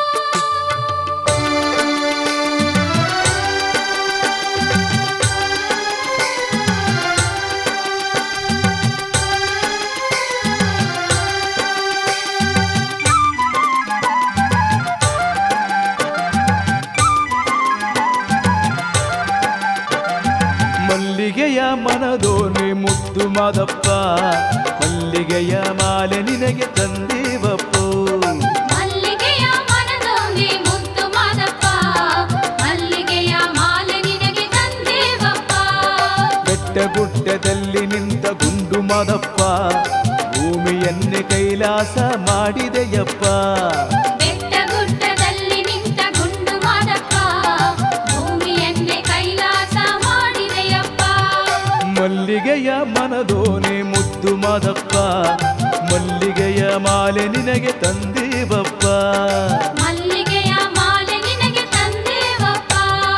ಮಲ್ಲಿಗೆಯ ಮನದೋನೆ ಮುದ್ದು ಮಾದಪ್ಪ ಮಲ್ಲಿಗೆಯ ಮಾಲೆ ನಿನಗೆ ತಂದೇವಪ್ಪೋ ಮಲ್ಲಿಗೆಯ ಮನದೋಂಗೆ ಮುತ್ತು ಮಾದಪ್ಪ ಮಲ್ಲಿಗೆಯ ಮಾಲೆ ನಿನಗೆ ತಂದೇವಪ್ಪ ಬೆಟ್ಟ ಗುಡ್ಡದಲ್ಲಿ ನಿಂತ ಗುಂಡು ಮಾದಪ್ಪ ಭೂಮಿಯನ್ನೇ ಕೈಲಾಸ ಮಾಡಿದೆಯಪ್ಪ ಬೆಟ್ಟ ಗುಡ್ಡದಲ್ಲಿ ನಿಂತ ಗುಂಡು ಮಾದಪ್ಪ ಭೂಮಿಯನ್ನೇ ಕೈಲಾಸ ಮಾಡಿದೆಯಪ್ಪ ಮಲ್ಲಿಗೆಯ ಮನದೋನೆ ಮುದ್ದು ಮಾದಪ್ಪ ಮಲ್ಲಿಗೆಯ ಮಾಲೆ ನಿನಗೆ ತಂದೇವಪ್ಪ ಮಲ್ಲಿಗೆಯ ಮಾಲೆ ನಿನಗೆ ತಂದೇವಪ್ಪ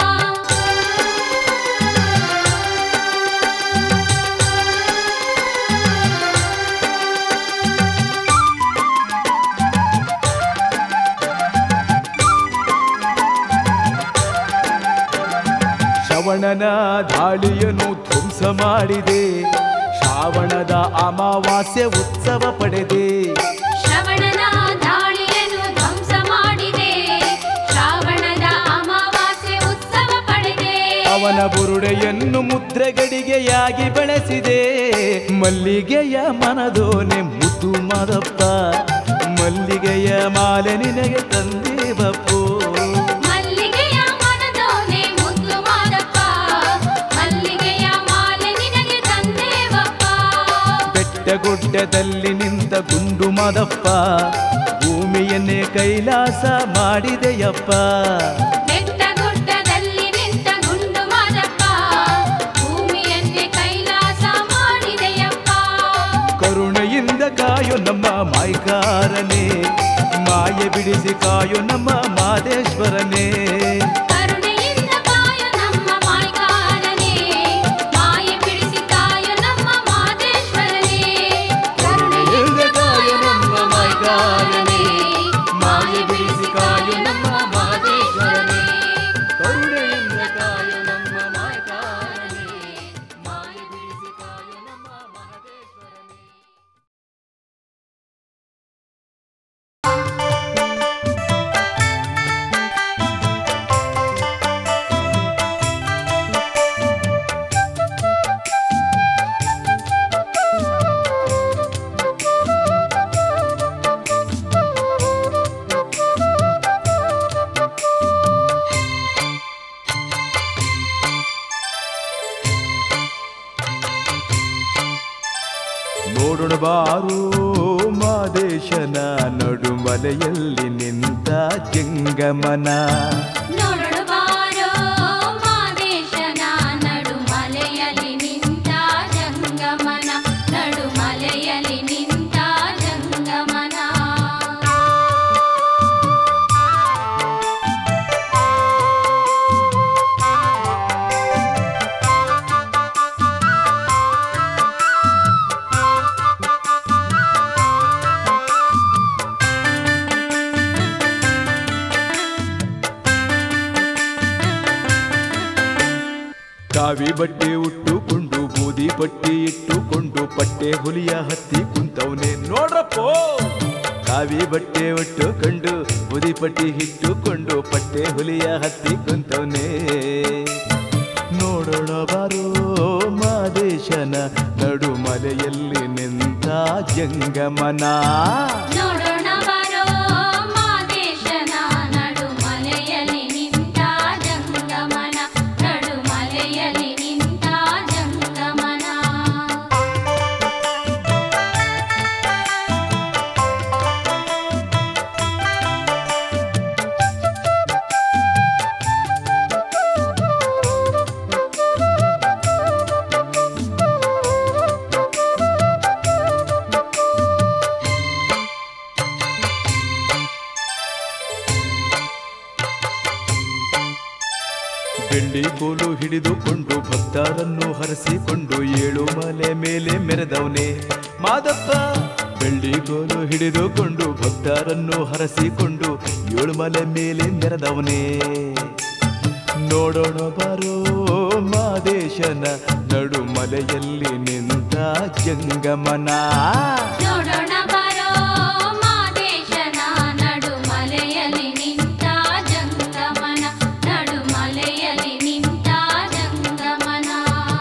ಶ್ರವಣನ ದಾಳಿಯನ್ನು ಧ್ವಂಸ ಮಾಡಿದೆ ಶ್ರಾವಣದ ಅಮಾವಾಸ್ಯೆ ಉತ್ಸವ ಪಡೆದೆ ಶ್ರವಣನ ದಾಳಿಯನ್ನು ಧ್ವಂಸ ಮಾಡಿದೆ ಶ್ರಾವಣದ ಅಮಾವಾಸ್ಯೆ ಉತ್ಸವ ಪಡೆದೆ ಅವನ ಬುರುಡೆಯನ್ನು ಮುದ್ರೆಗಡಿಗೆಯಾಗಿ ಬೆಳೆಸಿದೆ ಮಲ್ಲಿಗೆಯ ಮನದೋನೆ ಮುದ್ದು ಮಾದಪ್ಪ ಮಲ್ಲಿಗೆಯ ಮಾಲೆ ನಿನಗೆ ತಂದೇವಪ್ಪೋ ಮಲ್ಲಿಗೆಯ ಮನದೋನೆ ಮುದ್ದು ಮಾದಪ್ಪ ಮಲ್ಲಿಗೆಯ ಮಾಲೆ ನಿನಗೆ ತಂದೇವಪ್ಪ ಬೆಟ್ಟಗುಡ್ಡದಲ್ಲಿ ನಿಂತ ಗುಂಡು ಮಾದಪ್ಪ ಭೂಮಿಯನ್ನೇ ಕೈಲಾಸ ಮಾಡಿದೆಯಪ್ಪ ಬೆಟ್ಟ ಗುಡ್ಡದಲ್ಲಿ ನಿಂತ ಗುಂಡು ಮಾದಪ್ಪ ಕರುಣೆಯಿಂದ ಕಾಯೋ ನಮ್ಮ ಮಾಯ್ಕಾರನೇ ಮಾಯೆ ಬಿಡಿಸಿ ಕಾಯೋ ನಮ್ಮ ಮಾದೇಶ್ವರನೇ ಕರುಣೆಯಿಂದ ಕಾಯೋ ನಮ್ಮ ಮಾಯಗಾರನೇ ಮಾಯೆ ಬಿಡಿಸಿ ಕಾಯೋ ನಮ್ಮ ಮಾದೇಶ್ವರನೇ ಕರುಣೆಯಿಂದ ಕಾಯೋ ನಮ್ಮ ಮಾಯಗಾರನೇ ಮಾಯೆ ಬಿಡಿಸಿ ಕಾಯೋ ನಮ್ಮ ಮಾದೇಶ್ವರನೇ ಕರುಣೆಯಿಂದ ಕಾಯೋ ನಮ್ಮ ಮಾಯ್ಕಾರನೇ ಮಾಯೆ ಬಿಡಿಸಿ ಕಾಯೋ ನಮ್ಮ ಮಹದೇಶ್ವರನೇ ನೋಡೋಣ ಬಾರು ಮಾದೇಶನ ನಡುಮಲೆಯಲ್ಲಿ ನಿಂತ ಜಂಗಮನ ನೋಡೋಣ ಬಾರೋ ಮಾದೇಶನ ನಡುಮಲೆಯಲ್ಲಿ ನಿಂತ ಜಂಗಮನ ನಡುಮಲೆಯಲ್ಲಿ ನಿಂತ ಜಂಗಮನ ಕಾವಿ ಬಟ್ಟೆ ಉಟ್ಟುಕೊಂಡು ಬೂದಿ ಪಟ್ಟಿ ಇಟ್ಟುಕೊಂಡು ಪಟ್ಟೆ ಹುಲಿಯ ಹತ್ತಿ ಕುಂತವನೆ ನೋಡ್ರಪ್ಪ ಕಾವಿ ಬಟ್ಟೆ ಉಟ್ಟುಕೊಂಡು ಬೂದಿ ಪಟ್ಟಿ ಇಟ್ಟುಕೊಂಡು ಪಟ್ಟೆ ಹುಲಿಯ ಹತ್ತಿ ಕುಂತವನೆ ನೋಡೋಣ ಬಾರೋ ಮಾದೇಶನ ನಡುಮಲೆಯಲ್ಲಿ ನಿಂತ ಜಂಗಮನ ನೋಡೋಣ ಬರೋ ಮಾದೇಶನ ನಡುಮಲೆಯಲ್ಲಿ ನಿಂತ ಜಂಗಮನ ನಡುಮಲೆಯಲ್ಲಿ ನಿಂತ ಜಂಗಮನ ಬೆಳ್ಳಿ ಕೋಲು ಹಿಡಿದುಕೊಂಡು ಭಕ್ತರನ್ನು ಹರಸಿಕೊಂಡು ಏಳು ಮಲೆ ಮೇಲೆ ಮೆರೆದವನೇ ಮಾದಪ್ಪ ಬೆಳ್ಳಿ ಕೋಲು ಹಿಡಿದುಕೊಂಡು ಭಕ್ತರನ್ನು ಹರಸಿಕೊಂಡು ಏಳು ಮಲೆ ಮೇಲೆ ಮೆರೆದವನೇ ನೋಡೋಣ ಬರೋ ಮಾದೇಶನ ನಡುಮಲೆಯಲ್ಲಿ ನಿಂತ ಜಂಗಮನ ನೋಡೋಣ ಬರೋ ಮಾದೇಶನ ನಡುಮಲೆಯಲ್ಲಿ ನಿಂತ ಜಂಗಮನ ನಡುಮಲೆಯಲ್ಲಿ ನಿಂತ ಜಂಗಮನ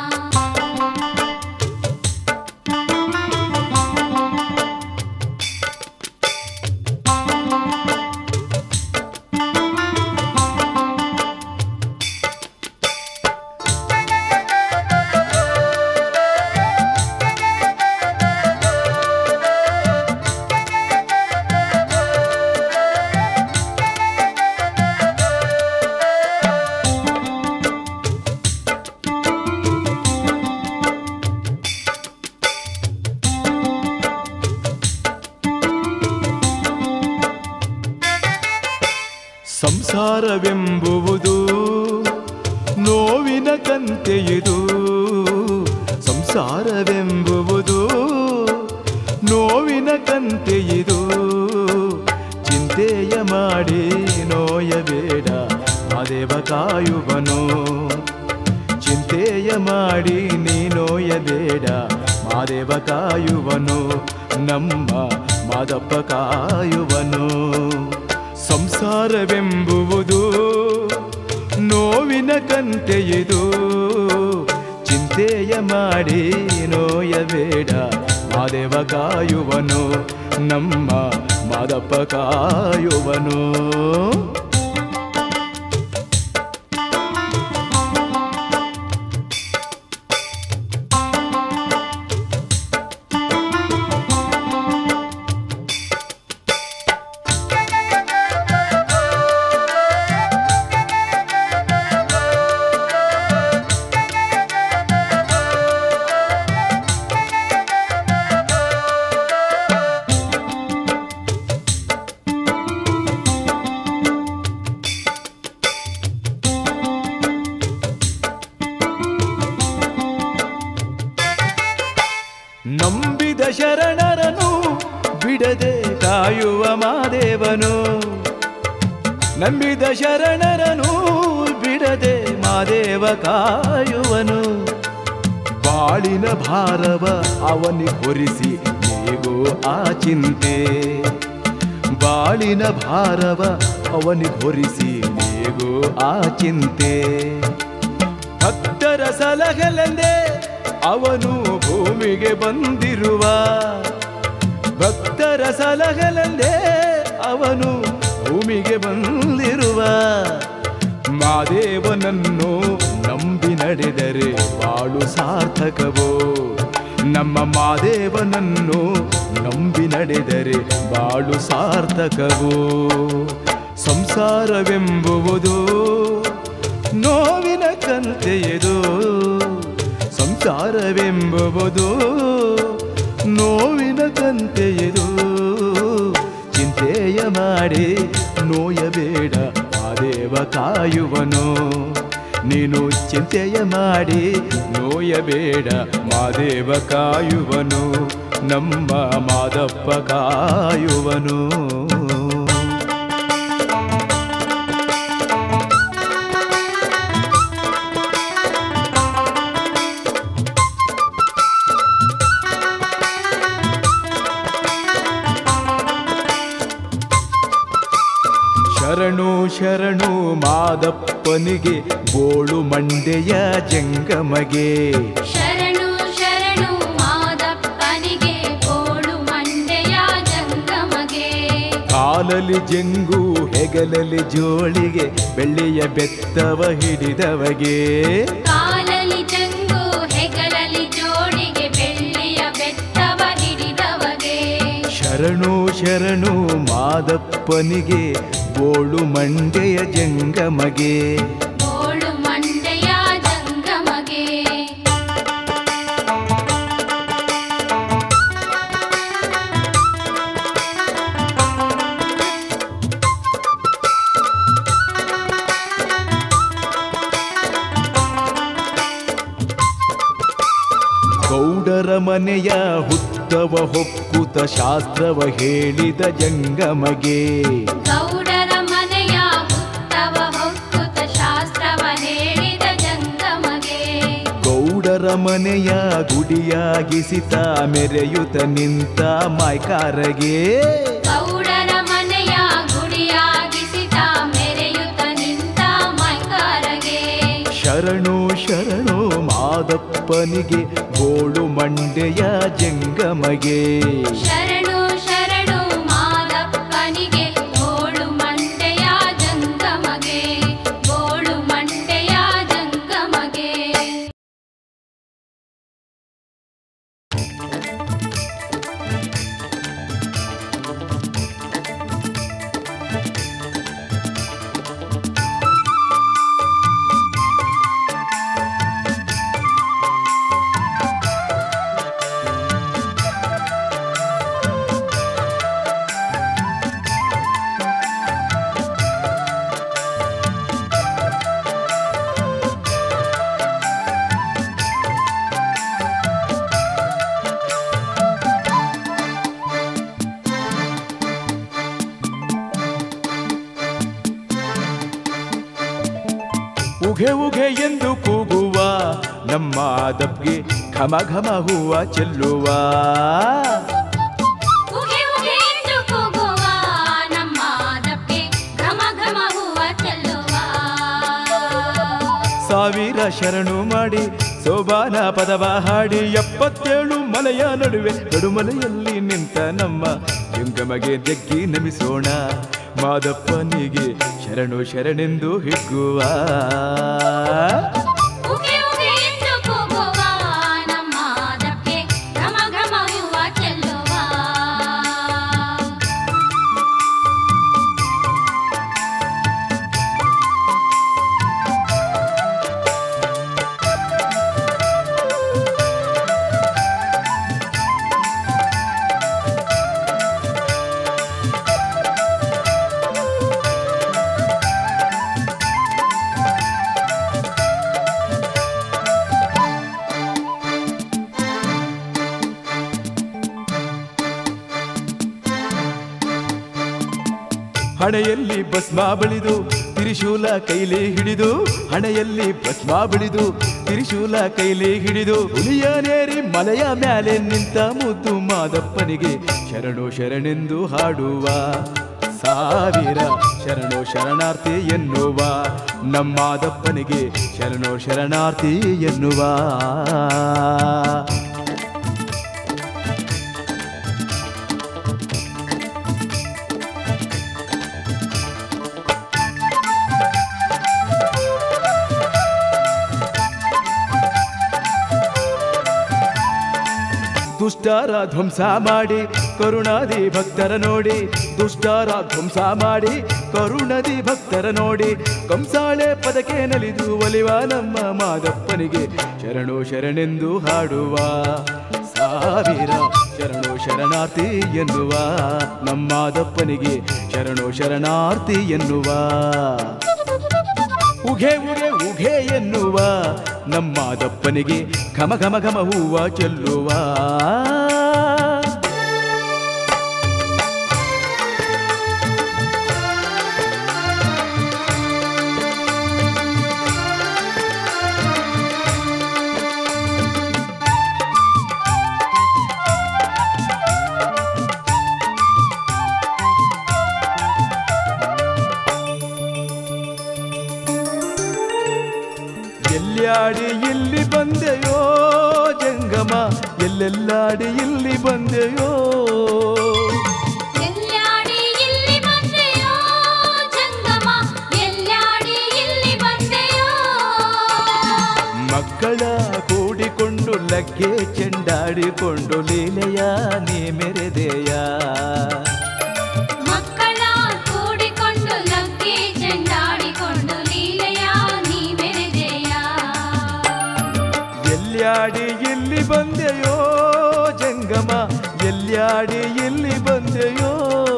ಸಂಸಾರವೆಂಬುವುದು ನೋವಿನ ಕಂತೆಯಿದು ಸಂಸಾರವೆಂಬುವುದು ನೋವಿನ ಕಂತೆಯಿದು ಚಿಂತೆಯ ಮಾಡಿ ನೋಯಬೇಡ ಮಾದೇವ ಕಾಯುವನು ಚಿಂತೆಯ ಮಾಡಿ ನೀ ನೋಯಬೇಡ ಮಾದೇವ ಕಾಯುವನು ನಮ್ಮ ಮಾದಪ್ಪ ಕಾಯುವನು ಸಂಸಾರವೆಂಬುವುದು ನೋವಿನ ಕಂತೆಯಿದು ಚಿಂತೆಯ ಮಾಡಿ ನೋಯಬೇಡ ಮಾದೇವ ಕಾಯುವನು ನಮ್ಮ ಮಾದಪ್ಪ ಕಾಯುವನು ನಂಬಿದ ಶರಣರನು ಬಿಡದೆ ಕಾಯುವ ಮಾದೇವನು ನಂಬಿದ ಶರಣರನು ಬಿಡದೆ ಮಾದೇವ ಕಾಯುವನು ಬಾಳಿನ ಭಾರವ ಅವನಿ ಹೊರಿಸಿ ಹೇಗೋ ಆ ಚಿಂತೆ ಬಾಳಿನ ಭಾರವ ಅವನಿ ಹೊರಿಸಿ ಹೇಗೋ ಆ ಚಿಂತೆ ಭಕ್ತರ ಸಲಹಲೆಂದೇ ಅವನು ಭೂಮಿಗೆ ಬಂದಿರುವ ಭಕ್ತರ ಸಲಹಲೆಂದೇ ಅವನು ಭೂಮಿಗೆ ಬಂದಿರುವ ಮಾದೇವನನ್ನು ನಂಬಿ ನಡೆದರೆ ಬಾಳು ಸಾರ್ಥಕವೋ ನಮ್ಮ ಮಾದೇವನನ್ನು ನಂಬಿ ನಡೆದರೆ ಬಾಳು ಸಾರ್ಥಕವೋ ಸಂಸಾರವೆಂಬುವುದು ನೋವಿನ ಕಂತೆಯದು ಸಂಸಾರವೆಂಬುವುದು ನೋವಿನ ಕಂತೆಯದು ಚಿಂತೆಯ ಮಾಡಿ ನೋಯಬೇಡ ಮಾದೇವ ಕಾಯುವನು ನೀನು ಚಿಂತೆಯ ಮಾಡಿ ನೋಯಬೇಡ ಮಾದೇವ ಕಾಯುವನು ನಮ್ಮ ಮಾದಪ್ಪ ಕಾಯುವನು ಶರಣು ಶರಣು ಮಾದಪ್ಪನಿಗೆ ಬೋಳು ಮಂಡೆಯ ಜಂಗಮಗೆ ಶರಣು ಶರಣು ಮಾದಪ್ಪನಿಗೆ ಬೋಳು ಮಂಡೆಯ ಜಂಗಮಗೆ ಕಾಲಲ್ಲಿ ಜಂಗು ಹೆಗಲಲ್ಲಿ ಜೋಳಿಗೆ ಬೆಳ್ಳಿಯ ಬೆತ್ತವ ಹಿಡಿದವಗೆ ಕಾಲಲ್ಲಿ ಜಂಗು ಹೆಗಲಲ್ಲಿ ಜೋಡಿಗೆ ಬೆಳ್ಳಿಯ ಬೆತ್ತವ ಹಿಡಿದವಗೆ ಶರಣು ಶರಣು ಮಾದಪ್ಪನಿಗೆ ಬೋಳು ಮಂಡೆಯ ಜಂಗಮಗೆ ಬೋಳು ಮಂಡೆಯ ಜಂಗಮಗೆ ಗೌಡರ ಮನೆಯ ಹುತ್ತವ ಹೊಕ್ಕುತ ಶಾಸ್ತ್ರವ ಹೇಳಿದ ಜಂಗಮಗೆ ಗೌಡರ ಮನೆಯ ಹುತ್ತವ ಹೊಕ್ಕುತ ಶಾಸ್ತ್ರವ ಹೇಳಿದ ಜಂಗಮಗೆ ಗೌಡರ ಮನೆಯ ಗುಡಿಯಾಗಿಸಿತ ಮೆರೆಯುತ ನಿಂತ ಮಾಯ್ಕಾರಗೆ ಗೌಡರ ಮನೆಯ ಗುಡಿಯಾಗಿಸಿದ ಮೆರೆಯುತ್ತ ನಿಂತ ಮೈಕಾರಗೆ ಶರಣು ಶರಣು ಮಾದಪ್ಪನಿಗೆ ಗೋಳು ಮಂಡೆಯ ಜಂಗಮಗೆ ಶರಣು ಶರಣು ಮಾದಪ್ಪನಿಗೆ ಗೋಳು ಮಂಡೆಯ ಜಂಗಮಗೆ ಗೋಳು ಮಂಡೆಯ ಜಂಗಮಗೆ ಉಘೆ ಉಘೆ ಎಂದು ಕೂಗುವ ನಮ್ಮ ದಬ್ಗೆ ಘಮ ಘಮ ಹೂವ ಚೆಲ್ಲುವ ಉಗೆ ಉಗೆ ಎಂದು ಕೂಗುವ ನಮ್ಮ ದಪ್ಪೆ ಘಮ ಘಮ ಹೂವ ಚೆಲ್ಲುವ ಸಾವಿರ ಶರಣು ಮಾಡಿ ಸೋಬಾನ ಪದವ ಹಾಡಿ ಎಪ್ಪತ್ತೇಳು ಮಲೆಯ ನಡುವೆ ನಡುಮಲೆಯಲ್ಲಿ ನಿಂತ ನಮ್ಮ ಜಂಗಮಗೆ ಜಗ್ಗಿ ನಮಿಸೋಣ ಮಾದಪ್ಪನಿಗೆ ಶರಣು ಶರಣೆಂದು ಹಿಗ್ಗುವ ಉಗೆ ಉಗೆ ಎಂದು ಕೂಗುವ ನಮ್ಮ ದಪ್ಪೆ ಘಮ ಘಮ ಹೂವ ಚೆಲ್ಲುವ ಹಣೆಯಲ್ಲಿ ಭಸ್ಮ ಬಳಿದು ತಿರಿಶೂಲ ಕೈಲಿ ಹಿಡಿದು ಹಣೆಯಲ್ಲಿ ಭಸ್ಮ ಬಳಿದು ತಿರಿಶೂಲ ಕೈಲಿ ಹಿಡಿದು ಹುಲಿಯನೇರಿ ಮಲೆಯ ಮ್ಯಾಲೆ ನಿಂತ ಮುದ್ದು ಮಾದಪ್ಪನಿಗೆ ಶರಣು ಶರಣೆಂದು ಹಾಡುವ ಸಾವಿರ ಶರಣು ಶರಣಾರ್ಥಿ ಎನ್ನುವ ನಮ್ಮಾದಪ್ಪನಿಗೆ ಶರಣು ಶರಣಾರ್ಥಿ ಎನ್ನುವ ದುಷ್ಟರ ಧ್ವಂಸ ಮಾಡಿ ಕರುಣಾದಿ ಭಕ್ತರ ನೋಡಿ ದುಷ್ಟರ ಧ್ವಂಸ ಮಾಡಿ ಕರುಣದಿ ಭಕ್ತರ ನೋಡಿ ಕಂಸಾಳೆ ಪದಕ್ಕೆ ನಲಿದು ಒಲಿವ ನಮ್ಮ ಮಾದಪ್ಪನಿಗೆ ಶರಣು ಶರಣೆಂದು ಹಾಡುವ ಸಾವಿರ ಶರಣು ಶರಣಾರ್ಥಿ ಎನ್ನುವ ನಮ್ಮಾದಪ್ಪನಿಗೆ ಶರಣು ಶರಣಾರ್ಥಿ ಎನ್ನುವ ಉಘೆ ಉಘೆ ಉಘೆ ಎನ್ನುವ ನಮ್ಮಾದಪ್ಪನಿಗೆ ಘಮ ಘಮ ಘಮ ಹೂವ ಚೆಲ್ಲುವ ಎಲ್ಲಾಡಿ ಇಲ್ಲಿ ಬಂದೆಯೋ ಜಂಗಮ ಎಲ್ಲೆಲ್ಲಾಡಿ ಇಲ್ಲಿ ಬಂದೆಯೋ ಎಲ್ಲಾಡಿ ಇಲ್ಲಿ ಬಂದೆಯೋ ಜಂಗಮ ಎಲ್ಲಾಡಿ ಇಲ್ಲಿ ಬಂದೆಯೋ ಮಕ್ಕಳ ಕೂಡಿಕೊಂಡು ಲಗ್ಗೆ ಚೆಂಡಾಡಿಕೊಂಡು ಲೀಲೆಯ ನೀ ಮೆರೆದೆಯ ಮಕ್ಕಳ ಕೂಡಿಕೊಂಡು ಲಗ್ಗೆ ಚೆಂಡಾಡಿಕೊಂಡು ಲೀಲೆಯ ನೀ ಮೆರೆದೆಯ ಎಲ್ಲಾಡಿ ಇಲ್ಲಿ ಬಂದೆಯೋ ಜಂಗಮ ಎಲ್ಲಾಡಿ ಇಲ್ಲಿ ಬಂದೆಯೋ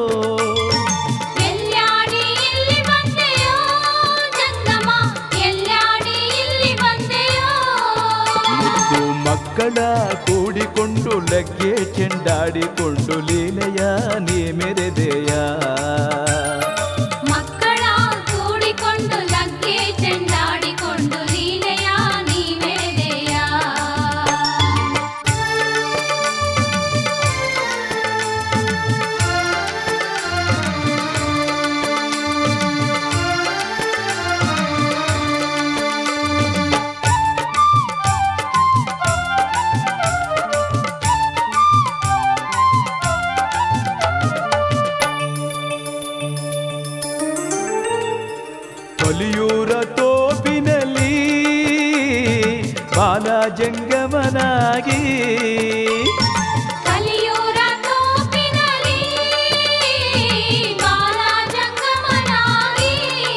ಎಲ್ಲಾಡಿ ಇಲ್ಲಿ ಬಂದೆಯೋ ಜಂಗಮ ಎಲ್ಲಾಡಿ ಇಲ್ಲಿ ಬಂದೆಯೋ ಮುದ್ದು ಮಕ್ಕಳ ಕೂಡಿಕೊಂಡು ಲಗ್ಗೆ ಚೆಂಡಾಡಿಕೊಂಡು ಲೀಲೆಯ ನೀ ಮೆರೆದೆಯ ಮಕ್ಕಳ ಕೂಡಿಕೊಂಡು ಲಗ್ಗೆ ಚೆಂಡಾಡಿಕೊಂಡು ಲೀಲೆಯ ನೀ ಮೆರೆದೆಯ ಕೊಲಿಯೂರ ತೋಪಿನಲ್ಲಿ ಬಾಲ ಜಂಗಮನಾಗಿ ಕಲಿಯೂರ ತೋಪಿನಲ್ಲಿ ಬಾಲ ಜಂಗಮನಾಗಿ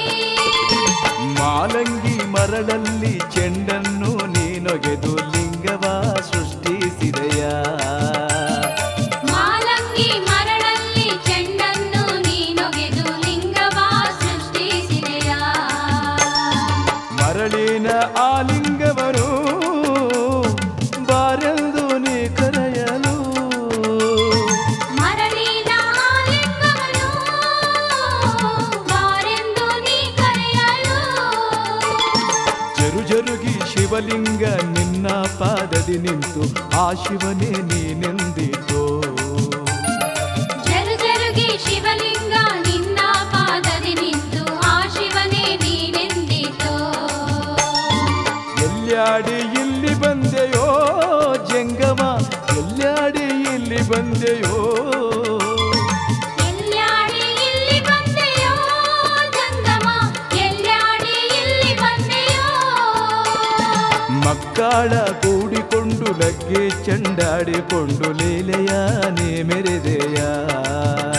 ಮಾಲಂಗಿ ಮರಳಲ್ಲಿ ಚೆಂಡನ್ನು ನೀನೊಗೆದು ಲಿಂಗವ ಸೃಷ್ಟಿಸಿದೆಯ ಮಾಲಂಗಿ ಮರಳಲ್ಲಿ ಚೆಂಡನ್ನು ನೀನೊಗೆದು ಲಿಂಗವ ಸೃಷ್ಟಿಸಿದೆಯ ಮರಳಿನ ಆ ಲಿಂಗವನು ಬಾರೆಂದು ನೀ ಕರೆಯಲು ಮರಳಿನ ಆ ಲಿಂಗವನ್ನು ಬಾರೆಂದು ನೀ ಕರೆಯಲು ಜರು ಜರುಗಿ ಶಿವಲಿಂಗ ನಿನ್ನ ಪಾದದಿ ನಿಂತು ಆ ಶಿವನೇ ನೀನೆಂದಿತೋ ಜರು ಜರುಗಿ ಶಿವಲಿಂಗ ನಿನ್ನ ಪಾದದಿ ನಿಂತು ಆ ಶಿವನೇ ನೀನೆಂದಿತೋ ಎಲ್ಲಾಡಿ ಇಲ್ಲಿ ಬಂದೆಯೋ ಜಂಗಮ ಎಲ್ಲಾಡಿ ಇಲ್ಲಿ ಬಂದೆಯೋ ಎಲ್ಲಾಡಿ ಇಲ್ಲಿ ಬಂದೆಯೋ ಜಂಗಮ ಎಲ್ಲಾಡಿ ಇಲ್ಲಿ ಬಂದೆಯೋ ಮಕ್ಕಳ ಕೂಡಿಕೊಂಡು ಲಗ್ಗೆ ಚಂಡಾಡಿಕೊಂಡು ಲೀಲೆಯ ನೇ ಮೆರೆದೆಯ